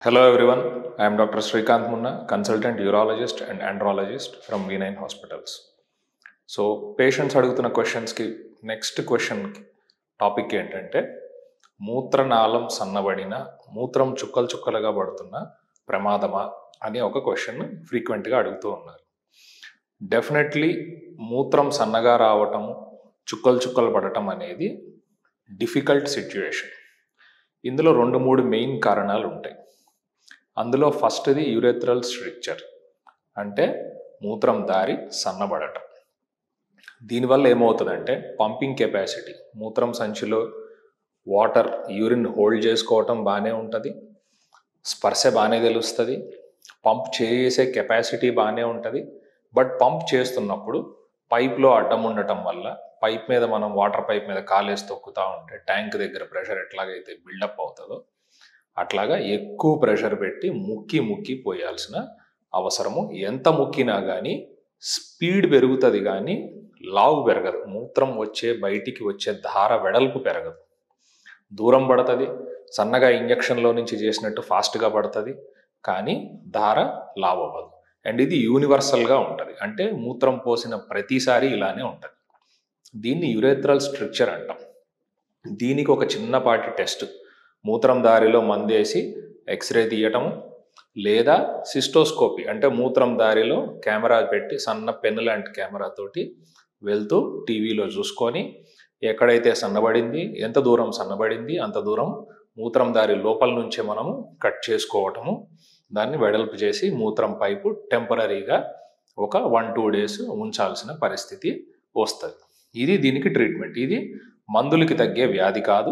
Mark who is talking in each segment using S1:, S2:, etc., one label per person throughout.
S1: Hello everyone, I am Dr. Srikanth Munna, consultant urologist and andrologist from V9 Hospitals. So patients అడుగుతున్న క్వశ్చన్స్కి next question topic ఏంటంటే మూత్రనాళం సన్నబడిన మూత్రం చుక్కలు చుక్కలుగా పడుతున్న ప్రమాదమా అనే ఒక క్వశ్చన్ ఫ్రీక్వెంట్గా అడుగుతూ ఉన్నారు డెఫినెట్లీ మూత్రం సన్నగా రావటము చుక్కలు చుక్కలు పడటం అనేది డిఫికల్ట్ సిచ్యువేషన్ ఇందులో రెండు మూడు మెయిన్ కారణాలు ఉంటాయి అందులో ఫస్ట్ది యూరెథ్రల్ స్ట్రక్చర్ అంటే మూత్రం దారి సన్నబడటం దీనివల్ల ఏమవుతుందంటే పంపింగ్ కెపాసిటీ మూత్రం సంచిలో వాటర్ యూరిన్ హోల్డ్ చేసుకోవటం బాగానే ఉంటుంది స్పర్శ బాగానే తెలుస్తుంది పంప్ చేసే కెపాసిటీ బాగానే ఉంటుంది బట్ పంప్ చేస్తున్నప్పుడు పైప్లో అడ్డం ఉండటం వల్ల పైప్ మీద మనం వాటర్ పైప్ మీద కాలేసి తొక్కుతూ ఉంటే ట్యాంక్ దగ్గర ప్రెషర్ ఎట్లాగైతే బిల్డప్ అవుతుందో అట్లాగా ఎక్కువ ప్రెషర్ పెట్టి ముక్కి ముక్కి పోయాల్సిన అవసరము ఎంత ముక్కినా కానీ స్పీడ్ పెరుగుతుంది కానీ లావు పెరగదు మూత్రం వచ్చే బయటికి వచ్చే ధార వెడల్పు పెరగదు దూరం పడుతుంది సన్నగా ఇంజక్షన్లో నుంచి చేసినట్టు ఫాస్ట్గా పడుతుంది కానీ ధార లావ్ అవ్వదు అండ్ ఇది యూనివర్సల్గా ఉంటుంది అంటే మూత్రం పోసిన ప్రతిసారి ఇలానే ఉంటుంది దీన్ని యురేథ్రల్ స్ట్రక్చర్ అంటాం దీనికి ఒక చిన్నపాటి టెస్ట్ మూత్రం దారిలో మందేసి ఎక్స్రే తీయటము లేదా సిస్టోస్కోపీ అంటే మూత్రం దారిలో కెమెరా పెట్టి సన్న పెన్ లాంటి కెమెరా తోటి వెళ్తూ టీవీలో చూసుకొని ఎక్కడైతే సన్నబడింది ఎంత దూరం సన్నబడింది అంత దూరం మూత్రం దారి లోపల నుంచే మనము కట్ చేసుకోవటము దాన్ని వెడల్పు చేసి మూత్రం పైపు టెంపరీగా ఒక వన్ టూ డేస్ ఉంచాల్సిన పరిస్థితి వస్తుంది ఇది దీనికి ట్రీట్మెంట్ ఇది మందులకి తగ్గే వ్యాధి కాదు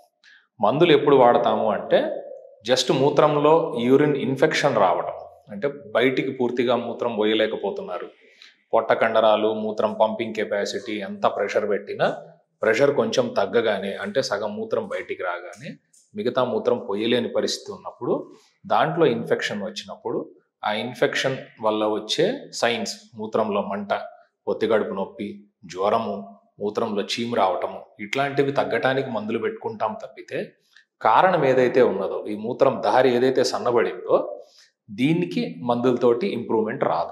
S1: మందులు ఎప్పుడు వాడతాము అంటే జస్ట్ మూత్రంలో యూరిన్ ఇన్ఫెక్షన్ రావడం అంటే బయటికి పూర్తిగా మూత్రం పోయలేకపోతున్నారు పొట్ట కండరాలు మూత్రం పంపింగ్ కెపాసిటీ ఎంత ప్రెషర్ పెట్టినా ప్రెషర్ కొంచెం తగ్గగానే అంటే సగం మూత్రం బయటికి రాగానే మిగతా మూత్రం పొయ్యలేని పరిస్థితి ఉన్నప్పుడు దాంట్లో ఇన్ఫెక్షన్ వచ్చినప్పుడు ఆ ఇన్ఫెక్షన్ వల్ల వచ్చే సైన్స్ మూత్రంలో మంట ఒత్తిగడుపు నొప్పి జ్వరము మూత్రంలో చీము రావటము ఇట్లాంటివి తగ్గటానికి మందులు పెట్టుకుంటాం తప్పితే కారణం ఏదైతే ఉన్నదో ఈ మూత్రం దారి ఏదైతే సన్నబడిందో దీనికి మందులతోటి ఇంప్రూవ్మెంట్ రాదు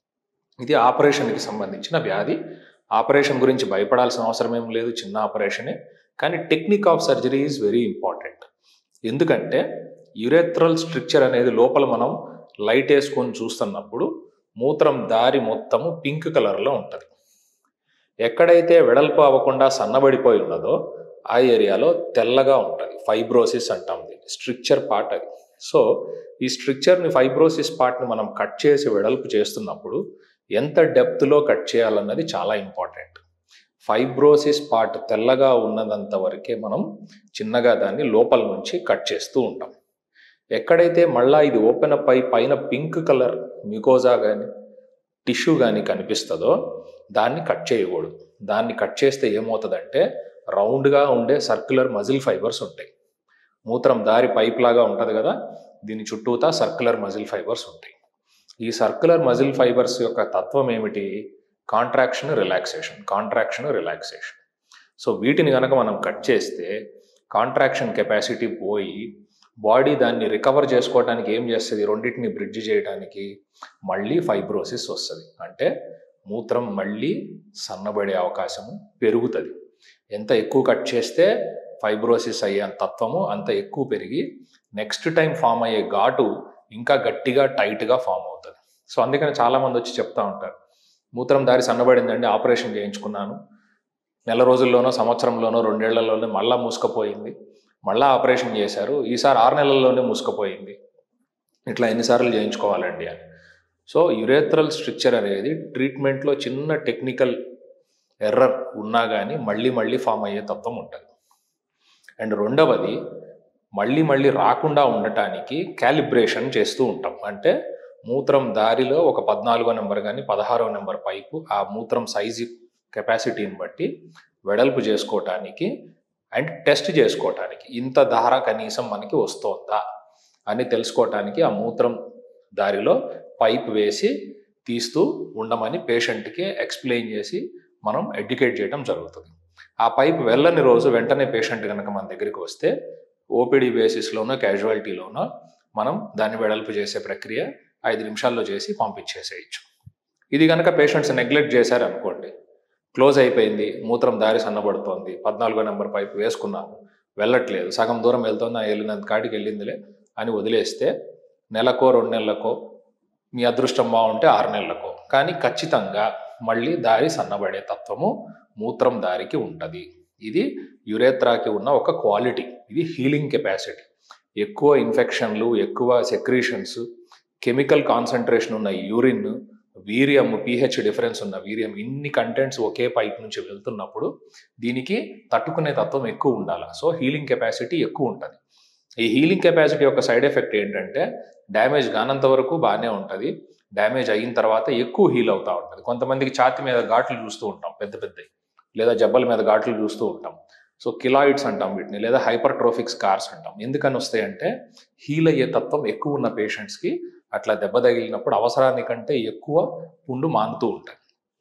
S1: ఇది ఆపరేషన్కి సంబంధించిన వ్యాధి ఆపరేషన్ గురించి భయపడాల్సిన అవసరం ఏం లేదు చిన్న ఆపరేషనే కానీ technique of surgery is very important ఎందుకంటే యురేథ్రల్ స్ట్రక్చర్ అనేది లోపల మనం లైట్ వేసుకొని చూస్తున్నప్పుడు మూత్రం దారి మొత్తము పింక్ కలర్లో ఉంటుంది ఎక్కడైతే వెడల్పు అవ్వకుండా సన్నబడిపోయి ఉన్నదో ఆ ఏరియాలో తెల్లగా ఉంటుంది ఫైబ్రోసిస్ అంటాం దీన్ని స్ట్రక్చర్ పార్ట్ అది సో ఈ స్ట్రక్చర్ని ఫైబ్రోసిస్ పార్ట్ని మనం కట్ చేసి వెడల్పు చేస్తున్నప్పుడు ఎంత డెప్త్లో కట్ చేయాలన్నది చాలా ఇంపార్టెంట్ ఫైబ్రోసిస్ పార్ట్ తెల్లగా ఉన్నదంత వరకే మనం చిన్నగా దాన్ని లోపల నుంచి కట్ చేస్తూ ఉంటాం ఎక్కడైతే మళ్ళా ఇది ఓపెన్ అప్ అయి పైన పింక్ కలర్ మ్యూకోజా కానీ టిష్యూ కానీ కనిపిస్తుందో దాన్ని కట్ చేయకూడదు దాన్ని కట్ చేస్తే ఏమవుతుందంటే రౌండ్గా ఉండే సర్క్యులర్ మజిల్ ఫైబర్స్ ఉంటాయి మూత్రం దారి పైప్ లాగా ఉంటుంది కదా దీని చుట్టూతా సర్క్యులర్ మజిల్ ఫైబర్స్ ఉంటాయి ఈ సర్క్యులర్ మజిల్ ఫైబర్స్ యొక్క తత్వం ఏమిటి contraction relaxation contraction relaxation so వీటిని కనుక మనం కట్ చేస్తే కాంట్రాక్షన్ కెపాసిటీ పోయి బాడీ దాన్ని రికవర్ చేసుకోవడానికి ఏం చేస్తుంది రెండింటిని బ్రిడ్జ్ చేయడానికి మళ్ళీ ఫైబ్రోసిస్ వస్తుంది అంటే మూత్రం మళ్ళీ సన్నబడే అవకాశము పెరుగుతుంది ఎంత ఎక్కువ కట్ చేస్తే ఫైబ్రోసిస్ అయ్యే తత్వము అంత ఎక్కువ పెరిగి నెక్స్ట్ టైం ఫామ్ అయ్యే ఘాటు ఇంకా గట్టిగా టైట్గా ఫామ్ అవుతుంది సో అందుకని చాలామంది వచ్చి చెప్తా ఉంటారు మూత్రం దారి సన్నబడిందండి ఆపరేషన్ చేయించుకున్నాను నెల రోజుల్లోనో సంవత్సరంలోనో రెండేళ్లలోనే మళ్ళా మూసుకపోయింది మళ్ళా ఆపరేషన్ చేశారు ఈసారి ఆరు నెలల్లోనే మూసుకపోయింది ఇట్లా ఎన్నిసార్లు చేయించుకోవాలండి అని సో యురేథ్రల్ స్ట్రక్చర్ అనేది ట్రీట్మెంట్లో చిన్న టెక్నికల్ ఎర్రర్ ఉన్నా కానీ మళ్ళీ మళ్ళీ ఫామ్ అయ్యే తత్వం ఉంటుంది అండ్ రెండవది మళ్ళీ మళ్ళీ రాకుండా ఉండటానికి క్యాలిబ్రేషన్ చేస్తూ ఉంటాం అంటే మూత్రం దారిలో ఒక పద్నాలుగో నెంబర్ కానీ పదహారో నెంబర్ పైపు ఆ మూత్రం సైజు కెపాసిటీని బట్టి వెడల్పు చేసుకోవటానికి అండ్ టెస్ట్ చేసుకోవటానికి ఇంత ధార కనీసం మనకి వస్తోందా అని తెలుసుకోవటానికి ఆ మూత్రం దారిలో పైప్ వేసి తీస్తూ ఉండమని పేషెంట్కి ఎక్స్ప్లెయిన్ చేసి మనం ఎడ్యుకేట్ చేయడం జరుగుతుంది ఆ పైప్ వెళ్ళని రోజు వెంటనే పేషెంట్ కనుక మన దగ్గరికి వస్తే ఓపీడీ బేసిస్లోనో క్యాజువాలిటీలోనో మనం దాన్ని వెడల్పు చేసే ప్రక్రియ ఐదు నిమిషాల్లో చేసి పంపించేసేయచ్చు ఇది కనుక పేషెంట్స్ నెగ్లెక్ట్ చేశారనుకోండి క్లోజ్ అయిపోయింది మూత్రం దారి సన్నబడుతోంది పద్నాలుగో నెంబర్ పైపు వేసుకున్నాము వెళ్ళట్లేదు సగం దూరం వెళ్తోంది ఆ వెళ్ళినంత కాటికి వెళ్ళిందిలే అని వదిలేస్తే నెలకో రెండు నెలలకో మీ అదృష్టం బాగుంటే ఆరు నెలలకో కానీ ఖచ్చితంగా మళ్ళీ దారి సన్నబడే తత్వము మూత్రం దారికి ఉంటుంది ఇది యురేత్రాకి ఉన్న ఒక క్వాలిటీ ఇది హీలింగ్ కెపాసిటీ ఎక్కువ ఇన్ఫెక్షన్లు ఎక్కువ సెక్రీషన్స్ కెమికల్ కాన్సన్ట్రేషన్ ఉన్న యూరిన్ వీర్యం పీహెచ్ డిఫరెన్స్ ఉన్న వీర్యం ఇన్ని కంటెంట్స్ ఒకే పైప్ నుంచి వెళ్తున్నప్పుడు దీనికి తట్టుకునే తత్వం ఎక్కువ ఉండాలి సో హీలింగ్ కెపాసిటీ ఎక్కువ ఉంటుంది ఈ హీలింగ్ కెపాసిటీ యొక్క సైడ్ ఎఫెక్ట్ ఏంటంటే డ్యామేజ్ కానంత వరకు బాగానే ఉంటుంది డ్యామేజ్ అయిన తర్వాత ఎక్కువ హీల్ అవుతూ ఉంటుంది కొంతమందికి ఛాతి మీద ఘాట్లు చూస్తూ ఉంటాం పెద్ద పెద్దవి లేదా జబ్బల మీద ఘాట్లు చూస్తూ ఉంటాం సో కిలాయిడ్స్ అంటాం వీటిని లేదా హైపర్ట్రోఫిక్ స్కార్స్ అంటాం ఎందుకని వస్తాయంటే హీల్ అయ్యే తత్వం ఎక్కువ ఉన్న పేషెంట్స్కి అట్లా దెబ్బ తగిలినప్పుడు అవసరానికంటే ఎక్కువ పుండు మానుతూ ఉంటుంది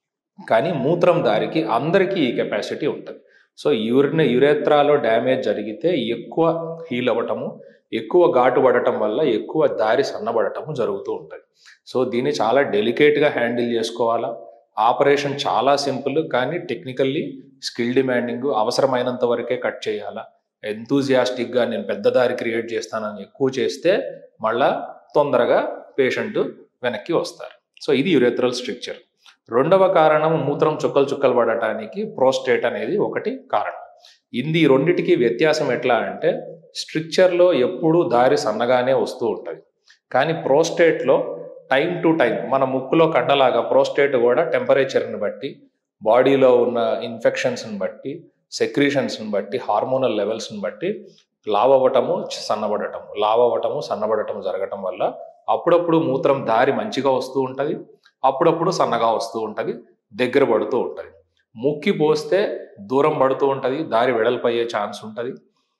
S1: కానీ మూత్రం దారికి అందరికీ ఈ కెపాసిటీ ఉంటుంది సో యూరిన్ యురేత్రాలో డ్యామేజ్ జరిగితే ఎక్కువ హీల్ అవ్వటము ఎక్కువ ఘాటు పడటం వల్ల ఎక్కువ దారి సన్నబడటము జరుగుతూ ఉంటుంది సో దీన్ని చాలా డెలికేట్గా హ్యాండిల్ చేసుకోవాలా ఆపరేషన్ చాలా సింపుల్ కానీ టెక్నికల్లీ స్కిల్ డిమాండింగ్ అవసరమైనంత వరకే కట్ చేయాలా ఎంతూజియాస్టిక్గా నేను పెద్ద దారి క్రియేట్ చేస్తానని ఎక్కువ చేస్తే మళ్ళా తొందరగా పేషెంట్ వెనక్కి వస్తారు సో ఇది యురేత్రల్ స్ట్రక్చర్ రెండవ కారణం మూత్రం చుక్కలు చుక్కలు పడటానికి ప్రోస్టేట్ అనేది ఒకటి కారణం ఇది రెండిటికి వ్యత్యాసం ఎట్లా అంటే స్ట్రిక్చర్లో ఎప్పుడూ దారి సన్నగానే వస్తూ ఉంటుంది కానీ ప్రోస్టేట్లో టైం టు టైం మన ముక్కులో కడ్డలాగా ప్రోస్టేట్ కూడా టెంపరేచర్ని బట్టి బాడీలో ఉన్న ఇన్ఫెక్షన్స్ని బట్టి సెక్రీషన్స్ని బట్టి హార్మోనల్ లెవెల్స్ని బట్టి లావ్ అవ్వటము సన్నబడటము లావ్ అవ్వటము సన్నబడటం జరగటం వల్ల అప్పుడప్పుడు మూత్రం దారి మంచిగా వస్తూ ఉంటుంది అప్పుడప్పుడు సన్నగా వస్తూ ఉంటుంది దగ్గర పడుతూ ఉంటుంది ముక్కి పోస్తే దూరం పడుతూ ఉంటుంది దారి వెడల్పు అయ్యే ఛాన్స్ ఉంటుంది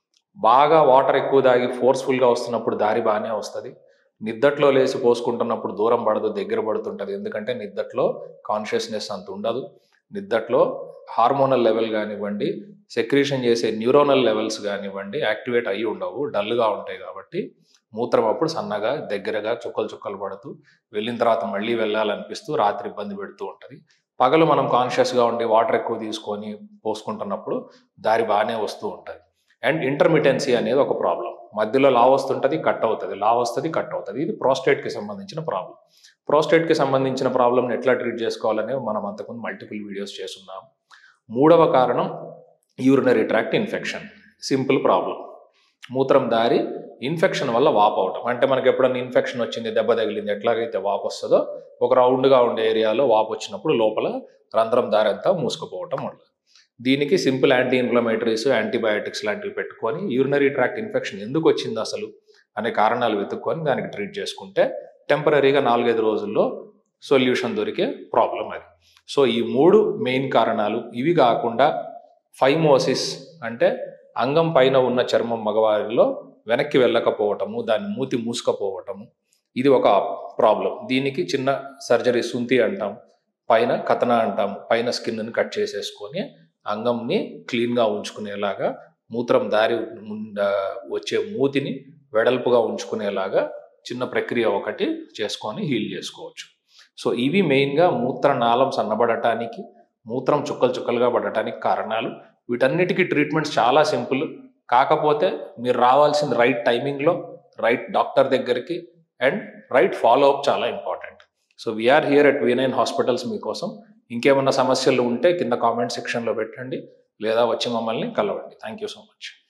S1: బాగా వాటర్ ఎక్కువ దాగి ఫోర్స్ఫుల్గా వస్తున్నప్పుడు దారి బాగానే వస్తుంది నిద్దట్లో లేచి పోసుకుంటున్నప్పుడు దూరం పడదు దగ్గర పడుతుంటుంది ఎందుకంటే నిద్దట్లో కాన్షియస్నెస్ అంత ఉండదు నిద్దట్లో హార్మోనల్ లెవెల్ కానివ్వండి సెక్రీషన్ చేసే న్యూరోనల్ లెవెల్స్ కానివ్వండి యాక్టివేట్ అయ్యి ఉండవు డల్గా ఉంటాయి కాబట్టి మూత్రం అప్పుడు సన్నగా దగ్గరగా చుక్కలు చుక్కలు పడుతూ వెళ్ళిన తర్వాత మళ్ళీ వెళ్ళాలనిపిస్తూ రాత్రి ఇబ్బంది పెడుతూ ఉంటుంది పగలు మనం కాన్షియస్గా ఉండి వాటర్ ఎక్కువ తీసుకొని పోసుకుంటున్నప్పుడు దారి బాగానే వస్తూ ఉంటుంది అండ్ ఇంటర్మిటెన్సీ అనేది ఒక ప్రాబ్లం మధ్యలో లావ్ వస్తుంటుంది కట్ అవుతుంది లావ్ వస్తుంది కట్ అవుతుంది ఇది ప్రోస్టేట్కి సంబంధించిన ప్రాబ్లం ప్రోస్టేట్కి సంబంధించిన ప్రాబ్లమ్ని ఎట్లా ట్రీట్ చేసుకోవాలనే మనం అంతకుముందు మల్టిపుల్ వీడియోస్ చేస్తున్నాం మూడవ కారణం urinary tract infection simple problem మూత్రం దారి ఇన్ఫెక్షన్ వల్ల వాపు అవటం అంటే మనకి ఎప్పుడన్నా ఇన్ఫెక్షన్ వచ్చింది దెబ్బ తగిలింది ఎట్లాగైతే వాపు వస్తుందో ఒక రౌండ్గా ఉండే ఏరియాలో వాపు వచ్చినప్పుడు లోపల రంధ్రం దారి అంతా మూసుకుపోవటం ఉండదు దీనికి సింపుల్ యాంటీ ఇన్ఫ్లమేటరీస్ యాంటీబయాటిక్స్ లాంటివి పెట్టుకొని యూరినరీ ట్రాక్ట్ ఇన్ఫెక్షన్ ఎందుకు వచ్చింది అసలు అనే కారణాలు వెతుక్కొని దానికి ట్రీట్ చేసుకుంటే టెంపరీగా నాలుగైదు రోజుల్లో సొల్యూషన్ దొరికే ప్రాబ్లం అది సో ఈ మూడు మెయిన్ కారణాలు ఇవి కాకుండా ఫైమోసిస్ అంటే అంగం పైన ఉన్న చర్మం మగవారిలో వెనక్కి వెళ్ళకపోవటము దాన్ని మూతి మూసుకపోవటము ఇది ఒక ప్రాబ్లం దీనికి చిన్న సర్జరీ సుంతి అంటాం పైన కథన అంటాం పైన స్కిన్ని కట్ చేసేసుకొని అంగంని క్లీన్గా ఉంచుకునేలాగా మూత్రం దారి ముంద వచ్చే మూతిని వెడల్పుగా ఉంచుకునేలాగా చిన్న ప్రక్రియ ఒకటి చేసుకొని హీల్ చేసుకోవచ్చు సో ఇవి మెయిన్గా మూత్రనాళం సన్నబడటానికి మూత్రం చుక్కలు చుక్కలుగా పడటానికి కారణాలు వీటన్నిటికీ ట్రీట్మెంట్స్ చాలా సింపుల్ కాకపోతే మీరు రావాల్సిన రైట్ టైమింగ్లో రైట్ డాక్టర్ దగ్గరికి అండ్ రైట్ ఫాలో అప్ చాలా important so we're here at V nine hospitals మీకోసం ఇంకేమన్నా సమస్యలు ఉంటే కింద కామెంట్ సెక్షన్లో పెట్టండి లేదా వచ్చి మమ్మల్ని కలవండి థ్యాంక్ యూ సో మచ్